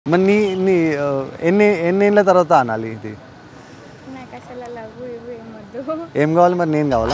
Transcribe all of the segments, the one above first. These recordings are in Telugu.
మరి నీ నీ ఆ, ఎన్ని ఎన్ని ఏళ్ళ తర్వాత అనాలి ఇది నాకు అసలు లవ్ ఇవి ఏమొద్దు ఏం కావాలి మరి నేను కావాలా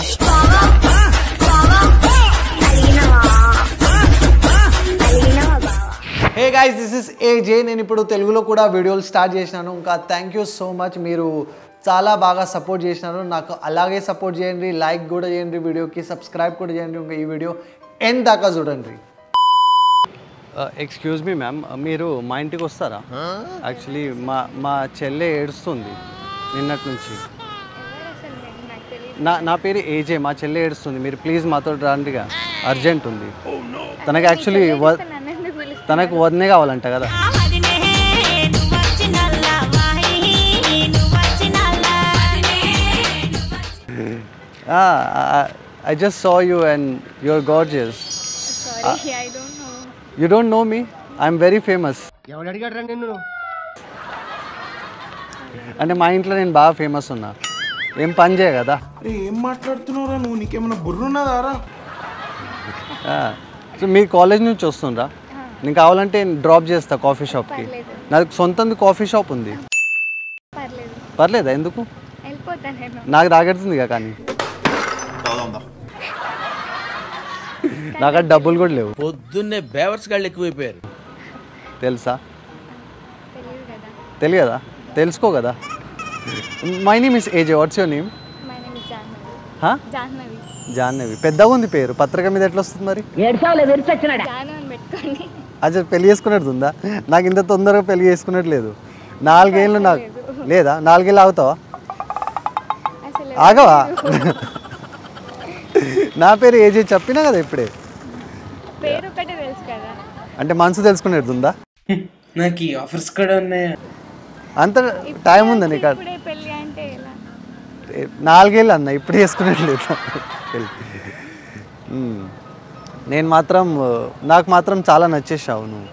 hey guys this is AJ నేను ఇప్పుడు తెలుగులో కూడా వీడియోలు స్టార్ట్ చేసినాను ఇంకా థ్యాంక్ యూ సో మచ్ మీరు చాలా బాగా సపోర్ట్ చేసినారు నాకు అలాగే సపోర్ట్ చేయండి లైక్ కూడా చేయండి వీడియోకి సబ్స్క్రైబ్ కూడా చేయండి ఇంకా ఈ వీడియో ఎండ్ దాకా చూడండి ఎక్స్క్యూజ్ మీ మ్యామ్ మీరు మా ఇంటికి వస్తారా యాక్చువల్లీ మా మా చెల్లె ఏడుస్తుంది నిన్నటి నుంచి ఎవరు అసలు నేను నాకు తెలియదు నా నా పేరు ఏజే మా చెల్లె ఏడుస్తుంది మీరు ప్లీజ్ మాతో రండిగా అర్జెంట్ ఉంది తనకి యాక్చువల్లీ నన్ను ఎందుకు పిలుస్తారు తనకు వదినే కావాలంట కదా I just saw you and your gorgeous sorry I don't know you don't know me I'm very famous ఎవడు అడిగాడు నిన్ను అంటే మా ఇంట్లో నేను బాగా ఫేమస్ ఉన్నా ఏం పని చేయ కదా అరే ఏం మాట్లాడుతున్నావురా నువ్వు నీకేమైనా బుర్రున్నదారా సో మీ కాలేజ్ నుంచి వస్తుండ్రా నేను కావాలంటే డ్రాప్ చేస్తా కాఫీ షాప్కి పర్లేదు. నాకు సొంతంది కాఫీ షాప్ ఉంది పర్లేదు పర్లేదా ఎందుకు వెళ్ళిపోతాను నేను నాకు తాగెడుతుందిగా కానీ నాకు అక్కడ డబ్బులు కూడా లేవు పొద్దున్నే బేవర్స్ గాళ్ళు ఎక్కువైపోయారు తెలుసా తెలియదు కదా తెలియదా తెలుసుకో కదా my name is AJ what's your name my name is Jahnavi హా జాహ్నవి జాహ్నవి పెద్దగా ఉంది పేరు పత్రిక మీద ఎట్లా వస్తుంది మరి జాహ్నవి అని పెట్టుకోండి అచ్చా పెళ్లి చేసుకున్నట్టు ఉందా నాకు ఇంత తొందరగా పెళ్లి చేసుకున్నట్టు లేదు నాలుగేళ్ళు నాకు లేదా నాలుగేళ్ళు ఆగుతావా అసలు ఆగవా నా పేరు ఏజే చెప్పినా కదా ఇప్పుడే పేరు ఒకటే తెలుసు కదా అంటే మనసు తెలుసుకునేది ఉందా నాకు ఈ ఆఫర్స్ కూడా ఉన్నాయి అంత టైం ఉందా నీకు ఇప్పుడే పెళ్ళి అంటే ఎలా నాలుగేళ్ళు అన్న ఇప్పుడు చేసుకున్నట్లేదు పెళ్ళి మ్మ్. నేను మాత్రం నాకు మాత్రం చాలా నచ్చేసావు నువ్వు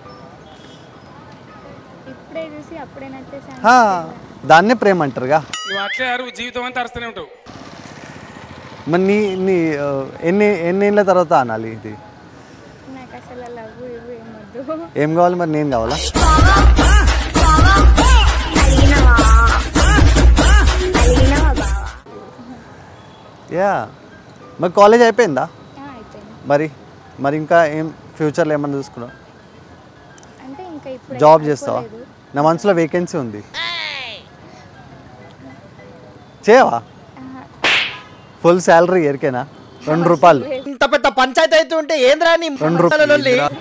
ఇప్పుడే చూసి అప్పుడే నచ్చేసాను హా, దాన్నే ప్రేమ అంటారుగా నువ్వు అట్లే అరువు జీవితం అంతా అరుస్తూనే ఉంటావు మరి నీ నీ ఆ, ఎన్ని ఎన్ని ఏళ్ళ తర్వాత అనాలి ఇది నాకు అసలు లవ్ ఇవి ఏమొద్దు ఏం కావాలి మరి నేను కావాలా యా మరి కాలేజ్ అయిపోయిందా ఆ, అయిపోయింది మరి మరి ఇంకా ఏం ఫ్యూచర్లో ఏమన్నా చూసుకున్నావు అంటే ఇంకా ఇప్పుడు జాబ్ చేస్తావా నా మనసులో వేకెన్సీ ఉంది చేయవా ఫుల్ శాలరీ ఎరికేనా రెండు రూపాయలు ఇంత పెద్ద పంచాయతీ అయితే ఉంటే ఏంద్రా నీ రెండు రూపాయలు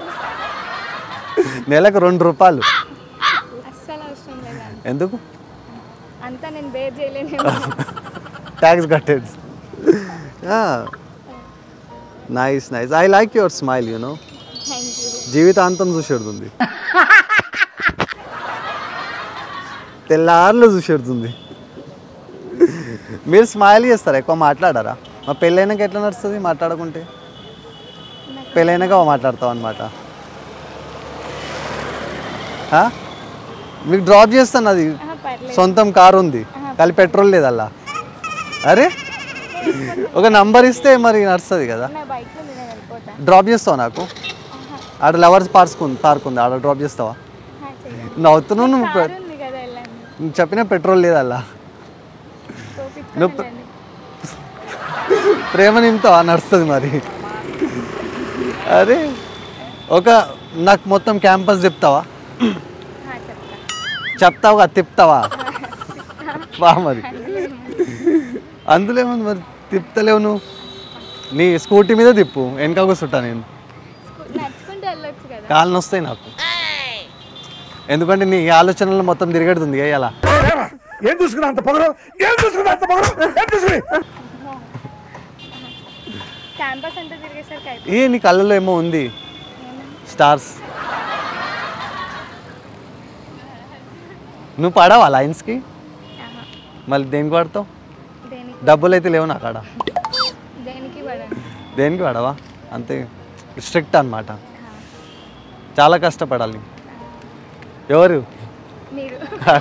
నెలకు రెండు రూపాయలు అస్సలు అవసరం లేదా ఎందుకు అంతా నేను బేర్ చేయలేను ట్యాక్స్ కట్టేది nice nice I like your smile you know thank you జీవితాంతం చూసేడుతుంది తెల్లార్లు చూసేడుతుంది మీరు స్మైల్ చేస్తారా ఎక్కువ మాట్లాడారా మా పెళ్ళైనాక ఎట్లా నడుస్తుంది మాట్లాడకుంటే పెళ్ళైనాక మాట్లాడతావు అనమాట మీకు డ్రాప్ చేస్తాను అది పర్లేదు సొంతం కారు ఉంది కానీ పెట్రోల్ లేదు అలా అరే ఒక నంబర్ ఇస్తే మరి నడుస్తుంది కదా నా బైక్లో నేను వెళ్ళిపోతా డ్రాప్ చేస్తావా నాకు ఆడ లవర్స్ పార్క్ ఉంది పార్క్ ఉంది ఆడ డ్రాప్ చేస్తావా ఆ, చెయ్యండి. నవ్వుతున్నావు నువ్వు పె- కారు ఉంది కదా వెళ్ళండి నువ్వు చెప్పిన పెట్రోల్ లేదు అలా నువ్వు వెళ్ళండి ప్రేమ నింపుతావా నడుస్తుంది మరి అరే ఒక నాకు మొత్తం క్యాంపస్ తిప్పుతావా ఆ, చెప్తా చెప్తావా తిప్పుతావా వా మరి అందులో ఏముంది మరి తిప్పుతలేవు నువ్వు నీ స్కూటీ మీద తిప్పు వెనక కూర్చుంటా నేను స్కూ- నడుచుకుంటూ వెళ్ళొచ్చు కదా కాళ్ళు వస్తాయి నాకు ఎందుకంటే నీ ఆలోచనలు మొత్తం తిరగడుతుంది అలా ఏం చూసుకున్నా అంత పొగరు ఏం చూసుకున్నా అంత పొగరు ఏం చూసుకుని క్యాంపస్ అంతా తిరిగేసరికి అయిపోయింది ఏ నీ కళ్ళలో ఏమో ఉంది స్టార్స్ నువ్వు పడవా లైన్స్కి ఆహా. మళ్ళీ దేనికి పడతావు దేనికి డబ్బులు అయితే లేవు నా కాడ దేనికి పడండి దేనికి పడవా అంతే స్ట్రిక్ట్ అనమాట చాలా కష్టపడాలి ఎవరు మీరు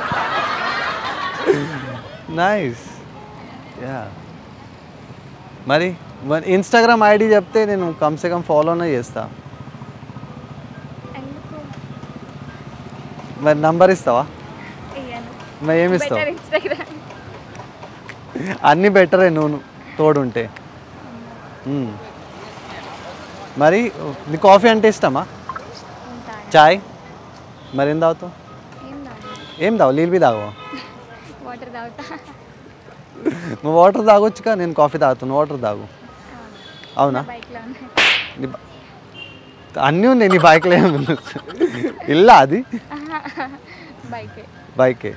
నైస్ యా మరి మరి ఇన్స్టాగ్రామ్ ఐడి చెప్తే నేను కమ్సే కమ్ ఫాలోనే చేస్తా ఎందుకు మరి నంబర్ ఇస్తావా ఇయ్యను మరి ఏమి ఇస్తావు బెటర్ ఇన్స్టాగ్రామ్ అన్నీ బెటరే నువ్వు తోడుంటే మ్మ్. మరి నీ కాఫీ అంటే ఇష్టమా ఉంటా చాయ్ మరి ఏం తాగుతావు ఏం తాగు ఏం తావు నీళ్ళు బి తాగవా వాటర్ తాగుతా నువ్వు వాటర్ తాగొచ్చుగా నేను కాఫీ తాగుతాను వాటర్ తాగు అవునా బైక్లో ఉన్నాయి నీ బ- అన్నీ ఉన్నాయి నీ బైక్లో ఏమి ఇల్లా అది బైకే బైకే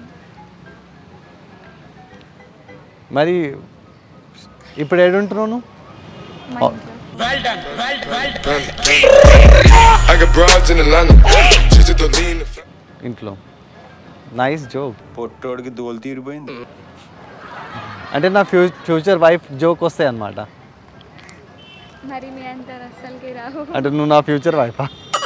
మరి ఇప్పుడు ఏడుంటున్నావు నువ్వు మా Oh. ఇంట్లో I got broads in Atlanta. Just to lean the fl- ఇంట్లో నైస్ జోక్ పొట్టోడికి దోలు తీరిపోయింది అంటే నా ఫ్యూ ఫ్యూచర్ వైఫ్ జోక్ వస్తాయి అనమాట మరి మీ అంత అస్సలకి రావు అంటే నువ్వు నా ఫ్యూచర్ వైఫా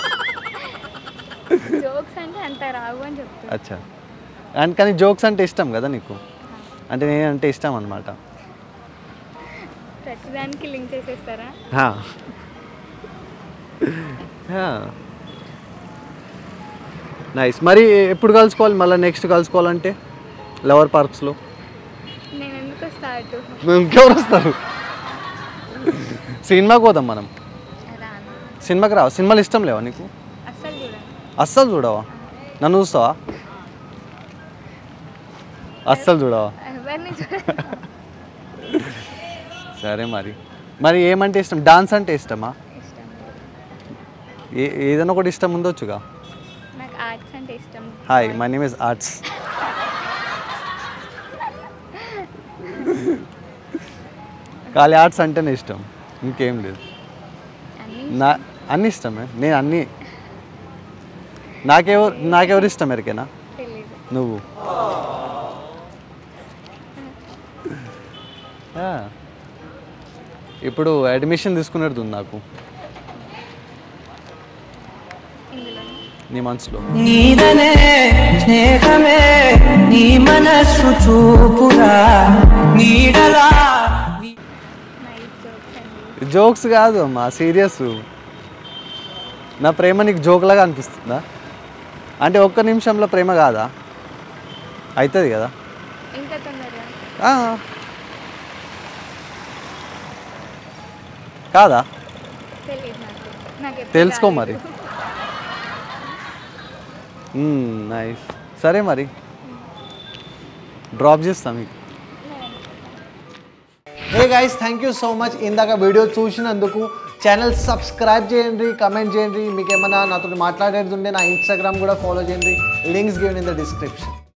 జోక్స్ అంటే అంత రావు అని చెప్తున్నా అచ్చా అండ్ కానీ జోక్స్ అంటే ఇష్టం కదా నీకు అంటే నేనంటే ఇష్టం అనమాట ప్రతిదానికి లింక్ చేసేస్తారా నైస్ మరి ఎప్పుడు కలుసుకోవాలి మళ్ళీ నెక్స్ట్ కలుసుకోవాలంటే లవర్ పార్క్స్లో నేను ఎందుకు స్టార్ట్ ఇంకెవరు వస్తారు సినిమాకి పోదాం మనం రాను సినిమాకి రావు సినిమాలు ఇష్టం లేవా నీకు అస్సలు చూడండి అస్సలు చూడవా నన్ను చూస్తావా అస్సలు చూడవా ఎవరిని చూడండి సరే మరి మరి ఏమంటే ఇష్టం డాన్స్ అంటే ఇష్టమా ఇష్టం ఏ ఏదైనా ఒకటి ఇష్టం ఉండొచ్చుగా నాకు ఆర్ట్స్ అంటే ఇష్టం hi my name is arts ఖాళీ ఆర్ట్స్ అంటేనే ఇష్టం ఇంకేం లేదు అన్నీ నా అన్ని ఇష్టమే నేను అన్ని నాకెవరు నాకెవరు ఇష్టం ఎరికేనా తెలియదు నువ్వు ఆ. ఇప్పుడు అడ్మిషన్ తీసుకునేది ఉంది నాకు ఇందులో నీ మనసులో నీదనే స్నేహమే నీ మనస్సు చూపురా నీడలా నైస్ జోక్స్ అండి జోక్స్ కాదు అమ్మా సీరియస్ నా ప్రేమ నీకు జోక్లాగా అనిపిస్తుందా అంటే ఒక్క నిమిషంలో ప్రేమ కాదా అవుతుంది కదా ఇంకా తొందరగా ఆ. కాదా తెలియదు నాకు నాకు ఎప్పుడు తెలుసుకో రాలేదు. మరి నైస్ సరే మరి డ్రాప్ చేస్తా మీకు hey guys thank you so much ఇందాక వీడియో చూసినందుకు ఛానల్ సబ్స్క్రైబ్ చేయండి కమెంట్ చేయండి మీకు ఏమైనా నాతో మాట్లాడేది ఉంటే నా ఇన్స్టాగ్రామ్ కూడా ఫాలో చేయండి links given in the description